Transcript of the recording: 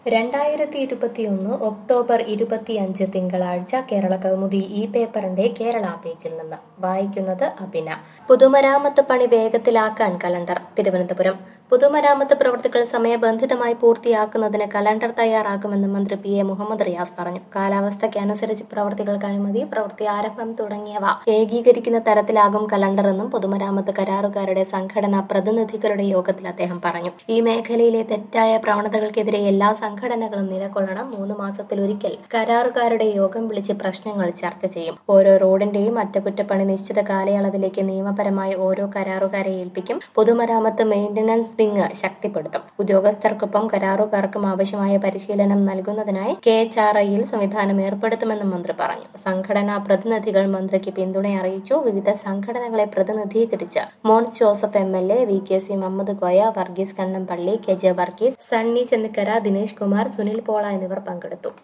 രണ്ടായിരത്തി ഇരുപത്തിയൊന്ന് ഒക്ടോബർ ഇരുപത്തിയഞ്ച് തിങ്കളാഴ്ച കേരള കൗമുദി ഈ പേപ്പറിന്റെ കേരള പേജിൽ നിന്ന് വായിക്കുന്നത് അഭിന പൊതുമരാമത്ത് പണി വേഗത്തിലാക്കാൻ കലണ്ടർ തിരുവനന്തപുരം പൊതുമരാമത്ത് പ്രവൃത്തികൾ സമയബന്ധിതമായി പൂർത്തിയാക്കുന്നതിന് കലണ്ടർ തയ്യാറാക്കുമെന്ന് മന്ത്രി പി എ മുഹമ്മദ് റിയാസ് പറഞ്ഞു കാലാവസ്ഥയ്ക്കനുസരിച്ച് പ്രവൃത്തികൾക്ക് അനുമതി പ്രവൃത്തി ആരംഭം തുടങ്ങിയവ ഏകീകരിക്കുന്ന തരത്തിലാകും കലണ്ടർ എന്നും പൊതുമരാമത്ത് കരാറുകാരുടെ സംഘടനാ പ്രതിനിധികളുടെ യോഗത്തിൽ അദ്ദേഹം പറഞ്ഞു ഈ മേഖലയിലെ തെറ്റായ പ്രവണതകൾക്കെതിരെ എല്ലാ സംഘടനകളും നിലകൊള്ളണം മൂന്ന് മാസത്തിലൊരിക്കൽ കരാറുകാരുടെ യോഗം വിളിച്ച് പ്രശ്നങ്ങൾ ചർച്ച ചെയ്യും ഓരോ റോഡിന്റെയും അറ്റകുറ്റപ്പണി നിശ്ചിത കാലയളവിലേക്ക് നിയമപരമായി ഓരോ കരാറുകാരെ ഏൽപ്പിക്കും പൊതുമരാമത്ത് മെയിന്റനൻസ് വിങ് ശക്തിപ്പെടുത്തും ഉദ്യോഗസ്ഥർക്കൊപ്പം കരാറുകാർക്കും ആവശ്യമായ പരിശീലനം നൽകുന്നതിനായി കെ എച്ച് ആർ ഐയിൽ സംവിധാനം ഏർപ്പെടുത്തുമെന്നും മന്ത്രി പറഞ്ഞു സംഘടനാ പ്രതിനിധികൾ മന്ത്രിക്ക് പിന്തുണ അറിയിച്ചു വിവിധ സംഘടനകളെ പ്രതിനിധീകരിച്ച് Mons Joseph M L A V K C Muhammad Koya Varghese Kannampally K J Varghese Sunny Chennikkara Dinesh Kumar Sunil Pola എന്നിവർ പങ്കെടുത്തു